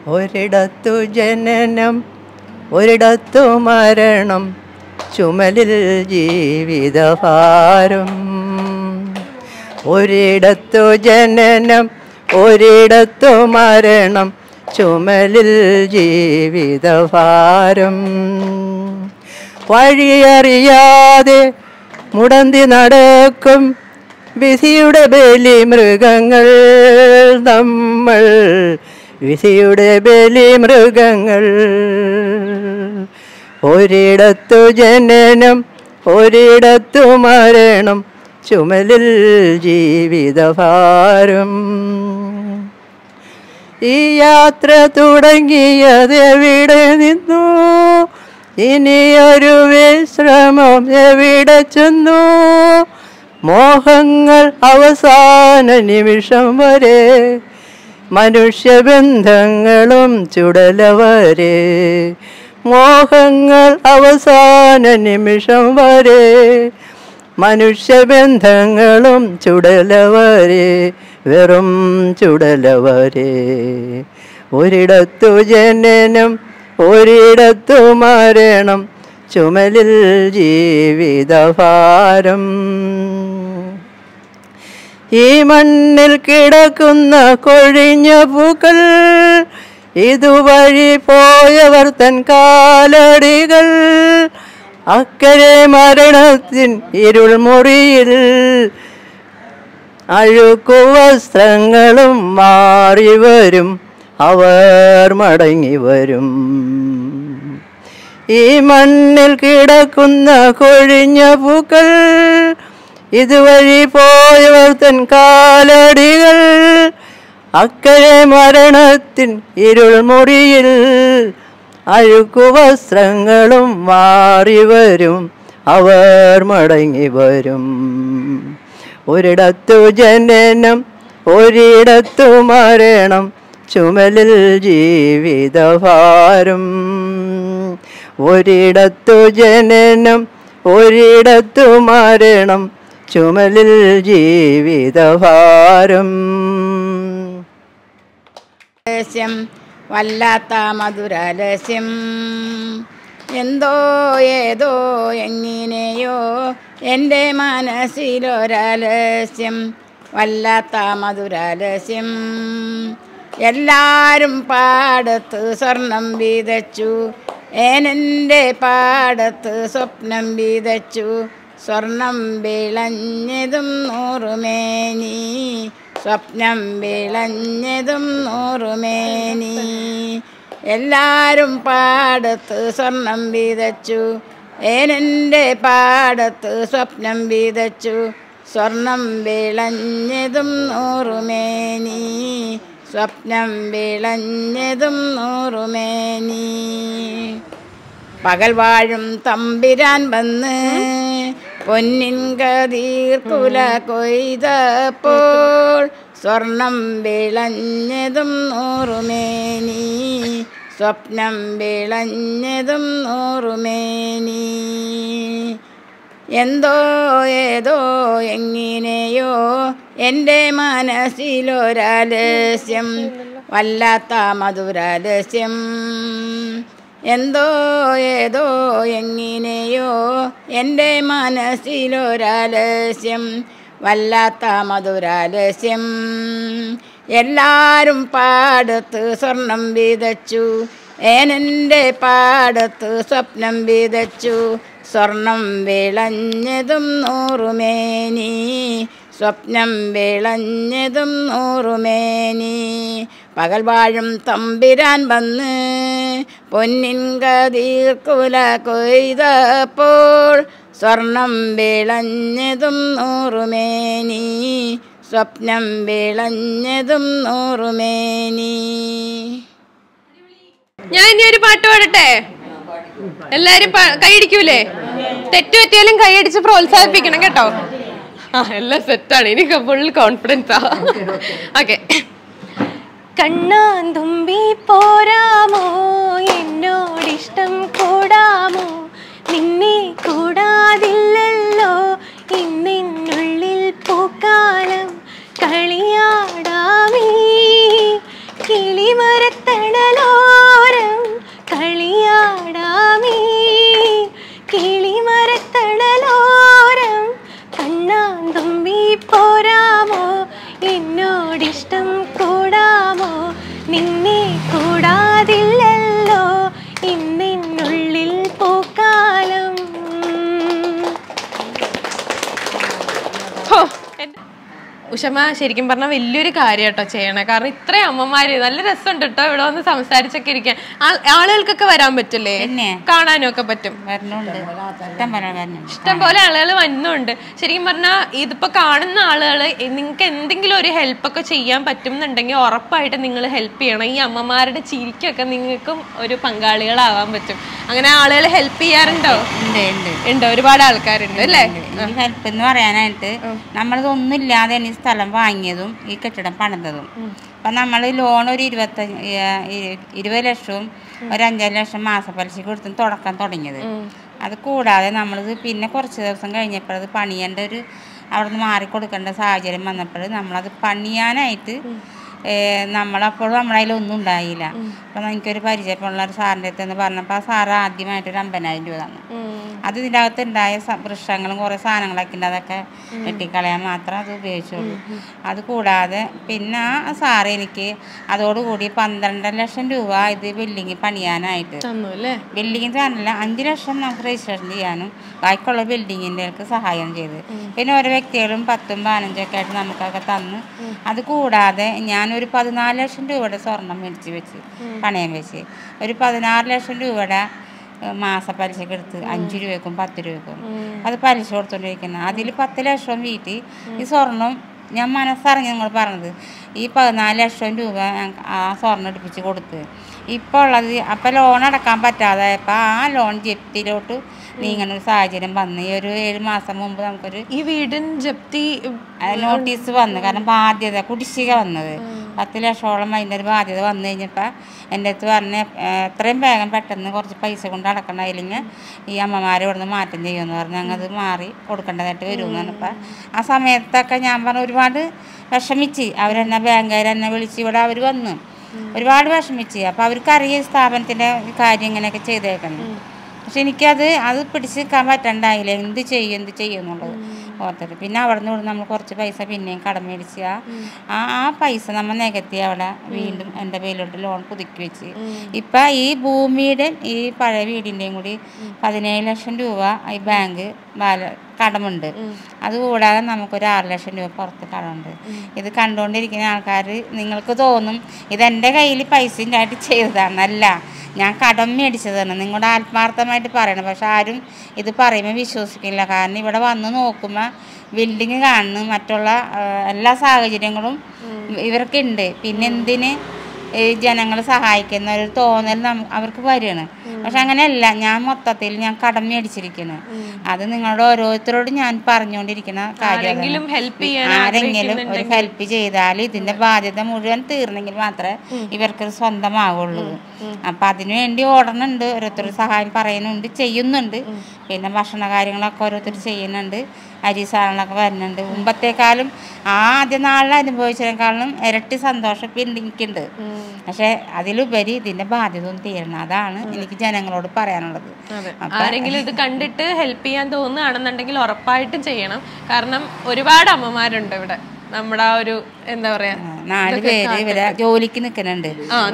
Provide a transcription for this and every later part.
ഒരിടത്തു ജനനം ഒരിടത്തു മരണം ചുമലിൽ ജീവിതഭാരം ഒരിടത്തു ജനനം ഒരിടത്തു മരണം ചുമലിൽ ജീവിതഭാരം വഴിയറിയാതെ മുടന്തി നടക്കും വിധിയുടെ ബലി മൃഗങ്ങൾ നമ്മൾ വിധിയുടെ ബലി മൃഗങ്ങൾ ഒരിടത്തു ജനനം ഒരിടത്തു മരണം ചുമലിൽ ജീവിതഭാരം ഈ യാത്ര തുടങ്ങിയത് എവിടെ നിന്നു ഇനിയൊരു വിശ്രമം എവിടെ ചെന്നു മോഹങ്ങൾ അവസാന നിമിഷം വരെ മനുഷ്യബന്ധങ്ങളും ചുടലവരെ മോഹങ്ങൾ അവസാന നിമിഷം വരെ മനുഷ്യബന്ധങ്ങളും ചുടലവരെ വെറും ചുടലവരെ ഒരിടത്തു ജനനം ഒരിടത്തു മരണം ചുമലിൽ ജീവിതഭാരം ഈ മണ്ണിൽ കിടക്കുന്ന കൊഴിഞ്ഞ പൂക്കൾ ഇതുവഴി പോയവർ തൻ കാലടികൾ അക്കരെ മരണത്തിൻ ഇരുൾമുറിയിൽ അഴുക്കു വസ്ത്രങ്ങളും മാറി വരും അവർ മടങ്ങി വരും ഈ മണ്ണിൽ കിടക്കുന്ന കൊഴിഞ്ഞ പൂക്കൾ ഇതുവഴി പോയവർ തൻ കാലടികൾ അക്കരെ മരണത്തിൻ ഇരുൾമുറിയിൽ അഴുക്കു വസ്ത്രങ്ങളും മാറി വരും അവർ മടങ്ങി വരും ഒരിടത്തു ജനനം ഒരിടത്തു മരണം ചുമലിൽ ജീവിതഭാരം ഒരിടത്തു ജനനം ഒരിടത്തു മരണം ചുമലിൽ ജീവിതഭാരം ലസ്യം വല്ലാത്ത മധുരലസ്യം എന്തോ ഏതോ എങ്ങനെയോ എൻ്റെ മനസ്സിലൊരലസ്യം വല്ലാത്ത മധുരലസ്യം എല്ലാരും പാടത്ത് സ്വർണം വീതച്ചു ഏനെൻ്റെ പാടത്ത് സ്വപ്നം വീതച്ചു സ്വർണം വിളഞ്ഞതും നൂറുമേനി സ്വപ്നം വിളഞ്ഞതും നൂറുമേനി എല്ലാരും പാടത്ത് സ്വർണം വീതച്ചു ഏനെൻ്റെ പാടത്ത് സ്വപ്നം വീതച്ചു സ്വർണം വിളഞ്ഞതും നൂറുമേനി സ്വപ്നം വിളഞ്ഞതും നൂറുമേനി പകൽ വാഴും തമ്പിരാൻ വന്ന് പൊന്നിൻ കതീർക്കുല കൊയ്തപ്പോൾ സ്വർണം വിളഞ്ഞതും നൂറുമേനി സ്വപ്നം വിളഞ്ഞതും നൂറുമേനി എന്തോ ഏതോ എങ്ങനെയോ എൻ്റെ മനസ്സിലൊരലസ്യം വല്ലാത്ത മധുരലസ്യം എന്തോ ഏതോ എങ്ങനെയോ എൻ്റെ മനസ്സിലൊരലസ്യം വല്ലാത്ത മധുരാലസ്യം എല്ലാരും പാടത്ത് സ്വർണം വീതച്ചു ഏനെൻ്റെ പാടത്ത് സ്വപ്നം വീതച്ചു സ്വർണം വിളഞ്ഞതും നൂറുമേനി സ്വപ്നം വിളഞ്ഞതും നൂറുമേനി പകൽ വാഴും തമ്പിരാൻ വന്ന് പൊന്നിൻ കതീർക്കുല കൊയ്തപ്പോൾ സ്വർണം വിളഞ്ഞതും നൂറുമേനി സ്വപ്നം വിളഞ്ഞതും നൂറുമേനി ഞാൻ ഇനി ഒരു പാട്ട് പാടട്ടെ എല്ലാരും പ- കൈയടിക്കൂലേ തെറ്റ് പറ്റിയാലും കൈയടിച്ച് പ്രോത്സാഹിപ്പിക്കണം കേട്ടോ ആ എല്ലാം സെറ്റാണ് എനിക്ക് ഫുൾ കോൺഫിഡൻസാ ഓക്കെ കണ്ണാന്തുമ്പി പോരാമോ എന്നോടിഷ്ടം കൂടാമോ നിന്നെ കൂടാതില്ലല്ലോ ഇന്നെന്നുള്ളിൽ പൂക്കാലം കളിയാടാമേ കിളിമരത്തണലോ ഉഷമ ശരിക്കും പറഞ്ഞാൽ വലിയൊരു കാര്യം കേട്ടോ ചെയ്യണേ കാരണം ഇത്രയും അമ്മമാര് നല്ല രസമുണ്ട് കേട്ടോ ഇവിടെ വന്ന് സംസാരിച്ചൊക്കെ ഇരിക്കാൻ ആൾ- ആളുകൾക്കൊക്കെ വരാൻ പറ്റില്ലേ പിന്നെ. കാണാനും ഒക്കെ പറ്റും വരണുണ്ട് ഇഷ്ടം പോലെ വരണുണ്ട് ഇഷ്ടം പോലെ ആളുകൾ വരുന്നുണ്ട് ശരിക്കും പറഞ്ഞാൽ ഇതിപ്പോ കാണുന്ന ആളുകൾ നിങ്ങൾക്ക് എന്തെങ്കിലും ഒരു ഹെൽപ്പ് ഒക്കെ ചെയ്യാൻ പറ്റുന്നുണ്ടെങ്കിൽ ഉറപ്പായിട്ട് നിങ്ങൾ ഹെൽപ്പ് ചെയ്യണം ഈ അമ്മമാരുടെ ചിരിക്കൊക്കെ നിങ്ങൾക്കും ഒരു പങ്കാളികളാവാൻ പറ്റും അങ്ങനെ ആളുകൾ ഹെൽപ്പ് ചെയ്യാറുണ്ടോ ഉണ്ട് ഉണ്ട് ഉണ്ട് ഒരുപാട് ആൾക്കാരുണ്ട് അല്ലേ ഈ ഹെൽപ്പ് എന്ന് പറയാനായിട്ട് നമ്മളിതൊന്നും ഇല്ലാതെയാണ് ഈ സ്ഥലം വാങ്ങിയതും ഈ കെട്ടിടം പണിതതും അപ്പൊ നമ്മൾ ലോൺ ഒരു ഇരുപത്തഞ്ച് ഇരുപത് ലക്ഷവും ഒരു അഞ്ചര ലക്ഷം മാസപ്പലിശ കൊടുത്തും തുടക്കം തുടങ്ങിയത് അത് കൂടാതെ നമ്മളിത് പിന്നെ കുറച്ച് ദിവസം കഴിഞ്ഞപ്പോൾ അത് പണിയേണ്ട ഒരു അവിടെ നിന്ന് മാറിക്കൊടുക്കേണ്ട സാഹചര്യം വന്നപ്പോൾ നമ്മളത് പണിയാനായിട്ട് ഏഹ് നമ്മളപ്പോഴും നമ്മുടെ കയ്യിലൊന്നും ഉണ്ടായില്ല അപ്പം എനിക്കൊരു പരിചയമുള്ള ഒരു സാറിൻ്റെ അടുത്ത് എന്ന് പറഞ്ഞപ്പോൾ ആ സാറ് ആദ്യമായിട്ട് ഒരു അമ്പതിനായിരം രൂപ തന്നു അത് ഇതിൻ്റെ അകത്ത് ഉണ്ടായ സ- വൃക്ഷങ്ങളും കുറേ സാധനങ്ങളൊക്കെ ഉണ്ട് അതൊക്കെ വെട്ടിക്കളയാൻ മാത്രം അത് ഉപയോഗിച്ചുള്ളൂ അത് കൂടാതെ പിന്നെ ആ സാറ് എനിക്ക് അതോടുകൂടി പന്ത്രണ്ട് ലക്ഷം രൂപ ഇത് ബിൽഡിങ് പണിയാനായിട്ട് തന്നു അല്ലേ ബിൽഡിങ്ങിന് തന്നില്ല അഞ്ച് ലക്ഷം നമുക്ക് രജിസ്ട്രേഷൻ ചെയ്യാനും ബാക്കിയുള്ള ബിൽഡിങ്ങിൻ്റെ സഹായം ചെയ്ത് പിന്നെ ഓരോ വ്യക്തികളും പത്തും പതിനഞ്ചും ഒക്കെ ആയിട്ട് നമുക്കൊക്കെ തന്ന് അത് കൂടാതെ ഞാനൊരു പതിനാല് ലക്ഷം രൂപയുടെ സ്വർണം മേടിച്ച് വെച്ച് പണയം വെച്ച് ഒരു പതിനാറ് ലക്ഷം രൂപയുടെ ഏഹ്, മാസപ്പലിശക്ക് എടുത്ത് അഞ്ച് രൂപയ്ക്കും പത്ത് രൂപയ്ക്കും അത് പലിശ കൊടുത്തോണ്ടിരിക്കുന്നത് അതിൽ പത്ത് ലക്ഷം വീട്ടി ഈ സ്വർണം ഞാൻ മനസ്സറിഞ്ഞ് നിങ്ങൾ പറഞ്ഞത് ഈ പതിനാല് ലക്ഷം രൂപ ഞാൻ ആ സ്വർണ്ണം എടുപ്പിച്ച് കൊടുത്ത് ഇപ്പോൾ ഉള്ളത് അപ്പം ലോൺ അടക്കാൻ പറ്റാതെ അപ്പം ആ ലോൺ ജപ്തിയിലോട്ട് നീങ്ങുന്ന ഒരു സാഹചര്യം വന്ന് ഈ ഒരു ഏഴ് മാസം മുമ്പ് നമുക്കൊരു ഈ വീടിൻ ജപ്തി ആ നോട്ടീസ് വന്നു കാരണം ബാധ്യത കുടിശ്ശിക വന്നത് പത്ത് ലക്ഷത്തോളം അതിൻ്റെ ഒരു ബാധ്യത വന്നു കഴിഞ്ഞപ്പോൾ എൻ്റെ അടുത്ത് പറഞ്ഞ് "ഏ, എത്രയും വേഗം പെട്ടെന്ന് കുറച്ച് പൈസ കൊണ്ട് അടക്കണം അല്ലെങ്കിൽ ഈ അമ്മമാരെ ഇവിടുന്ന് മാറ്റം ചെയ്യുമെന്ന് പറഞ്ഞ് ഞങ്ങൾ മാറി കൊടുക്കേണ്ടതായിട്ട് വരുമെന്ന് പറഞ്ഞപ്പോൾ ആ സമയത്തൊക്കെ ഞാൻ പറഞ്ഞു ഒരുപാട് വിഷമിച്ച് അവരെന്നെ ബാങ്കുകാർ എന്നെ വിളിച്ച് ഇവിടെ അവർ വന്നു ഒരുപാട് വിഷമിച്ച് അപ്പോൾ അവർക്കറിയാം ഈ സ്ഥാപനത്തിൻ്റെ കാര്യം ഇങ്ങനെയൊക്കെ ചെയ്തേക്കണം പക്ഷെ എനിക്കത് അത് പിടിച്ച് നിൽക്കാൻ പറ്റണ്ടായില്ല എന്ത് ചെയ്യും എന്ത് ചെയ്യും എന്നുള്ളത് ഓർത്തിട്ട് പിന്നെ അവിടെ നിന്ന് നമ്മൾ കുറച്ച് പൈസ പിന്നെയും കടം മേടിച്ച് ആ ആ ആ പൈസ നമ്മൾ നികത്തി അവിടെ വീണ്ടും എൻ്റെ പേരിലോട്ട് ലോൺ പുതുക്കി വെച്ച് ഇപ്പം ഈ ഭൂമിയുടെ ഈ പഴയ വീടിൻ്റെയും കൂടി പതിനേഴ് ലക്ഷം രൂപ ഈ ബാങ്ക് ബാല കടമുണ്ട് അതുകൂടാതെ നമുക്കൊരു ആറ് ലക്ഷം രൂപ പുറത്ത് കടമുണ്ട് ഇത് കണ്ടുകൊണ്ടിരിക്കുന്ന ആൾക്കാർ നിങ്ങൾക്ക് തോന്നും ഇതെൻ്റെ കയ്യിൽ പൈസ ഉണ്ടായിട്ട് ചെയ്തതാണല്ല ഞാൻ കടം മേടിച്ചതാണ് നിങ്ങളുടെ ആത്മാർത്ഥമായിട്ട് പറയണം പക്ഷെ ആരും ഇത് പറയുമ്പോൾ വിശ്വസിക്കില്ല കാരണം ഇവിടെ വന്ന് നോക്കുമ്പോൾ ബിൽഡിങ് കാണുന്നു മറ്റുള്ള ആ, എല്ലാ സാഹചര്യങ്ങളും ഇവർക്കുണ്ട് പിന്നെ എന്തിന് ഈ ജനങ്ങളെ സഹായിക്കുന്ന ഒരു തോന്നൽ നം- അവർക്ക് വരികയാണ് പക്ഷെ അങ്ങനെയല്ല ഞാൻ മൊത്തത്തിൽ ഞാൻ കടം മേടിച്ചിരിക്കുന്നു അത് നിങ്ങളോട് ഓരോരുത്തരോടും ഞാൻ പറഞ്ഞുകൊണ്ടിരിക്കുന്ന കാര്യം ആരെങ്കിലും help ചെയ്യാൻ ആരെങ്കിലും ഒരു ഹെൽപ്പ് ചെയ്താൽ ഇതിന്റെ ബാധ്യത മുഴുവൻ തീർന്നെങ്കിൽ മാത്രമേ ഇവർക്ക് സ്വന്തമാവുള്ളൂ അപ്പൊ അതിനു വേണ്ടി ഓടണുണ്ട് ഓരോരുത്തർ സഹായം പറയുന്നുണ്ട് ചെയ്യുന്നുണ്ട് പിന്നെ ഭക്ഷണ കാര്യങ്ങളൊക്കെ ഓരോരുത്തർ ചെയ്യുന്നുണ്ട് അരി സാധനങ്ങളൊക്കെ വരുന്നുണ്ട് മുമ്പത്തേക്കാളും ആ ആദ്യ നാളിൽ അനുഭവിച്ചതിനേക്കാളും ഇരട്ടി സന്തോഷം ഇപ്പം എനിക്കുണ്ട് പക്ഷെ അതിലുപരി ഇതിന്റെ ബാധ്യത ഒന്ന് തീരണം അതാണ് എനിക്ക് ജനങ്ങളോട് പറയാനുള്ളത് അപ്പൊ ആരെങ്കിലും ഇത് കണ്ടിട്ട് ഹെൽപ്പ് ചെയ്യാൻ തോന്നുകയാണെന്നുണ്ടെങ്കിൽ ഉറപ്പായിട്ടും ചെയ്യണം കാരണം ഒരുപാട് അമ്മമാരുണ്ട് ഇവിടെ നമ്മുടെ ആ ഒരു എന്താ പറയാ ആ, നാല് പേര് ഇവരെ ജോലിക്ക് നിൽക്കുന്നുണ്ട്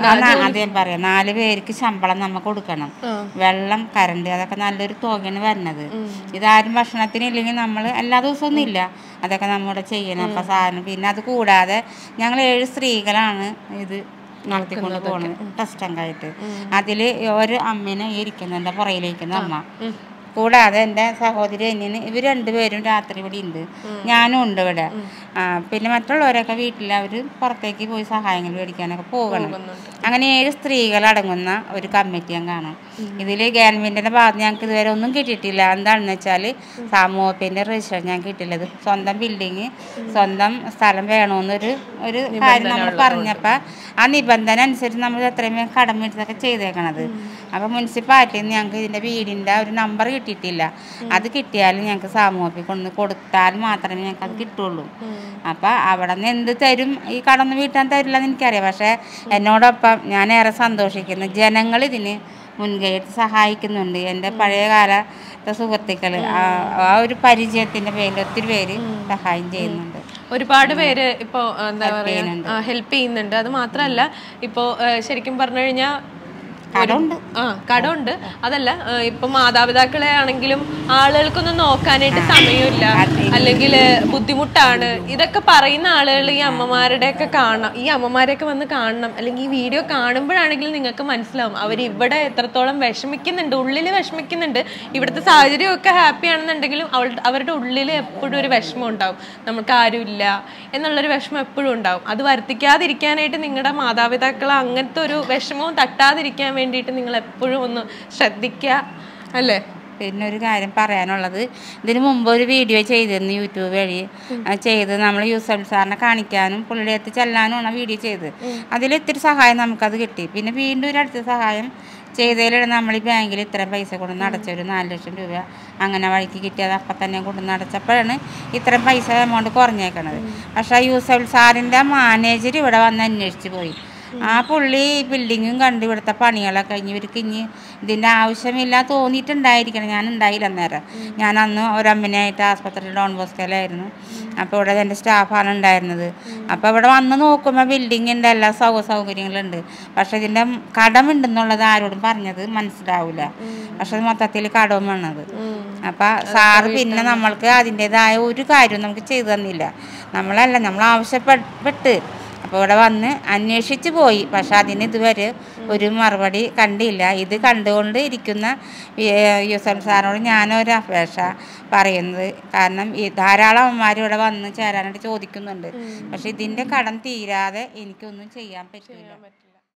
അതേ പറയാം നാല് പേർക്ക് ശമ്പളം നമ്മ കൊടുക്കണം വെള്ളം കറണ്ട് അതൊക്കെ നല്ലൊരു തുകയാണ് വരുന്നത് ഇതാരും ഭക്ഷണത്തിന് ഇല്ലെങ്കിൽ നമ്മൾ എല്ലാ ദിവസവും ഒന്നും ഇല്ല അതൊക്കെ നമ്മുടെ ചെയ്യണം അപ്പൊ സാധനം പിന്നെ അത് കൂടാതെ ഞങ്ങൾ ഏഴ് സ്ത്രീകളാണ് ഇത് നടത്തിക്കൊണ്ട് പോകുന്നത് ടെസ്റ്റങ്കായിട്ട് അതിൽ ഒരു അമ്മേനെ ഈ ഇരിക്കുന്നുണ്ട് പുറയിലിരിക്കുന്ന അമ്മ കൂടാതെ എൻ്റെ സഹോദരി അന്യന് ഇവർ രണ്ടുപേരും രാത്രി ഇവിടെ ഉണ്ട് ഞാനും ഉണ്ട് ഇവിടെ ആ, പിന്നെ മറ്റുള്ളവരൊക്കെ വീട്ടിൽ അവർ പുറത്തേക്ക് പോയി സഹായങ്ങൾ മേടിക്കാനൊക്കെ പോകണം അങ്ങനെ ഏഴ് സ്ത്രീകൾ അടങ്ങുന്ന ഒരു കമ്മിറ്റി ഞാൻ കാണും ഇതിൽ ഗവൺമെൻറ്റിൻ്റെ ഭാഗത്ത് ഞങ്ങൾക്ക് ഇതുവരെ ഒന്നും കിട്ടിയിട്ടില്ല എന്താണെന്ന് വെച്ചാൽ സാമൂഹ്യത്തിൻ്റെ രജിസ്ട്രേഷൻ ഞാൻ കിട്ടില്ലത് സ്വന്തം ബിൽഡിങ് സ്വന്തം സ്ഥലം വേണമെന്നൊരു ഒരു കാര്യം നമ്മൾ പറഞ്ഞപ്പോൾ ആ നിബന്ധന അനുസരിച്ച് നമ്മൾ എത്രയും വേഗം കടം മേടിച്ചൊക്കെ ചെയ്തേക്കണത് അപ്പോൾ മുനിസിപ്പാലിറ്റിയിൽ നിന്ന് ഞങ്ങൾക്ക് ഇതിൻ്റെ വീടിൻ്റെ ഒരു നമ്പർ കിട്ടിയിട്ടില്ല അത് കിട്ടിയാലും ഞങ്ങൾക്ക് സാമൂഹ്യത്തിൽ കൊണ്ട് കൊടുത്താൽ മാത്രമേ ഞങ്ങൾക്ക് അത് കിട്ടുള്ളൂ അപ്പം അവിടെ നിന്ന് എന്ത് തരും ഈ കടന്ന് വീട്ടാൻ തരില്ല എന്ന് എനിക്കറിയാം പക്ഷേ എന്നോടൊപ്പം ഞാൻ ഏറെ സന്തോഷിക്കുന്നു ജനങ്ങൾ ഇതിന് മുൻകൈയെടുത്ത് സഹായിക്കുന്നുണ്ട് എൻ്റെ പഴയ കാലത്തെ സുഹൃത്തുക്കൾ ആ ഒരു പരിചയത്തിൻ്റെ പേരിൽ ഒത്തിരി പേര് സഹായം ചെയ്യുന്നുണ്ട് ഒരുപാട് പേര് ഇപ്പോ എന്താ പറയാ ഹെൽപ്പ് ചെയ്യുന്നുണ്ട് അത് മാത്രമല്ല ഇപ്പോ ഏഹ്, ശരിക്കും പറഞ്ഞു കഴിഞ്ഞാൽ കടമുണ്ട് ആ കടമുണ്ട് അതല്ല ആ, ഇപ്പൊ മാതാപിതാക്കളെ ആണെങ്കിലും ആളുകൾക്കൊന്നും നോക്കാനായിട്ട് സമയമില്ല അല്ലെങ്കിൽ ബുദ്ധിമുട്ടാണ് ഇതൊക്കെ പറയുന്ന ആളുകൾ ഈ അമ്മമാരുടെ ഒക്കെ കാണണം ഈ അമ്മമാരെയൊക്കെ വന്ന് കാണണം അല്ലെങ്കിൽ ഈ വീഡിയോ കാണുമ്പോഴാണെങ്കിലും നിങ്ങൾക്ക് മനസ്സിലാവും അവർ ഇവിടെ എത്രത്തോളം വിഷമിക്കുന്നുണ്ട് ഉള്ളിൽ വിഷമിക്കുന്നുണ്ട് ഇവിടുത്തെ സാഹചര്യമൊക്കെ ഹാപ്പി ആണെന്നുണ്ടെങ്കിലും അവളുടെ അവരുടെ ഉള്ളിൽ എപ്പോഴും ഒരു വിഷമം ഉണ്ടാവും നമുക്ക് ആരുമില്ല എന്നുള്ളൊരു വിഷമം എപ്പോഴും ഉണ്ടാവും അത് വർദ്ധിക്കാതിരിക്കാനായിട്ട് നിങ്ങളുടെ മാതാപിതാക്കൾ അങ്ങനത്തെ ഒരു വിഷമവും തട്ടാതിരിക്കാൻ വേണ്ടിയിട്ട് നിങ്ങൾ എപ്പോഴും ഒന്ന് ശ്രദ്ധിക്കുക അല്ലേ പിന്നെ ഒരു കാര്യം പറയാനുള്ളത് ഇതിന് മുമ്പ് ഒരു വീഡിയോ ചെയ്തിരുന്നു യൂട്യൂബ് വഴി ആ ചെയ്ത് നമ്മൾ യൂസഫ് സാറിനെ കാണിക്കാനും പുള്ളിയുടെ അടുത്ത് ചെല്ലാനുമാണ് ആ വീഡിയോ ചെയ്ത് അതിൽ ഇത്തിരി സഹായം നമുക്കത് കിട്ടി പിന്നെ വീണ്ടും ഒരു അടുത്ത സഹായം ചെയ്തതിലാണ് നമ്മൾ ഈ ബാങ്കിൽ ഇത്രയും പൈസ കൊണ്ടുവന്ന് അടച്ച ഒരു നാല് ലക്ഷം രൂപ അങ്ങനെ വഴിക്ക് കിട്ടിയത് അപ്പം തന്നെ കൊണ്ടുവന്ന് അടച്ചപ്പോഴാണ് ഇത്രയും പൈസ എമൗണ്ട് കുറഞ്ഞേക്കണത് പക്ഷേ ആ യൂസഫ് സാറിൻ്റെ മാനേജർ ഇവിടെ വന്ന് അന്വേഷിച്ച് പോയി ആ പുള്ളി ബിൽഡിങ്ങും കണ്ട് ഇവിടുത്തെ പണികളൊക്കെ കഴിഞ്ഞ് ഇവർക്ക് ഇനി ഇതിൻ്റെ ആവശ്യമില്ല തോന്നിയിട്ടുണ്ടായിരിക്കണം ഞാൻ ഉണ്ടായില്ല അന്നേരം ഞാൻ അന്ന് ഒരമ്മനായിട്ട് ആസ്പത്രിയിൽ ഡോൺ ബോസ്കോയിലായിരുന്നു അപ്പോൾ ഇവിടെ എൻ്റെ സ്റ്റാഫാണ് ഉണ്ടായിരുന്നത് അപ്പോൾ ഇവിടെ വന്ന് നോക്കുമ്പോൾ ബിൽഡിങ്ങിൻ്റെ എല്ലാ സൗ സൗകര്യങ്ങളുണ്ട് പക്ഷേ ഇതിൻ്റെ കടമുണ്ടെന്നുള്ളത് ആരോടും പറഞ്ഞത് മനസ്സിലാവില്ല പക്ഷെ അത് മൊത്തത്തിൽ കടവും വേണത് അപ്പം സാറ് പിന്നെ നമ്മൾക്ക് അതിൻ്റെതായ ഒരു കാര്യവും നമുക്ക് ചെയ്തു തന്നില്ല നമ്മളല്ല നമ്മൾ ആവശ്യപ്പെട്ട് അപ്പോൾ ഇവിടെ വന്ന് അന്വേഷിച്ച് പോയി പക്ഷെ അതിന് ഇതുവരെ ഒരു മറുപടി കണ്ടില്ല ഇത് കണ്ടുകൊണ്ട് ഇരിക്കുന്ന യൂസഫ് സാറിനോട് ഞാനൊരു അപേക്ഷ പറയുന്നത് കാരണം ഈ ധാരാളം അമ്മമാർ ഇവിടെ വന്ന് ചേരാനായിട്ട് ചോദിക്കുന്നുണ്ട് പക്ഷെ ഇതിൻ്റെ കടം തീരാതെ എനിക്കൊന്നും ചെയ്യാൻ പറ്റില്ല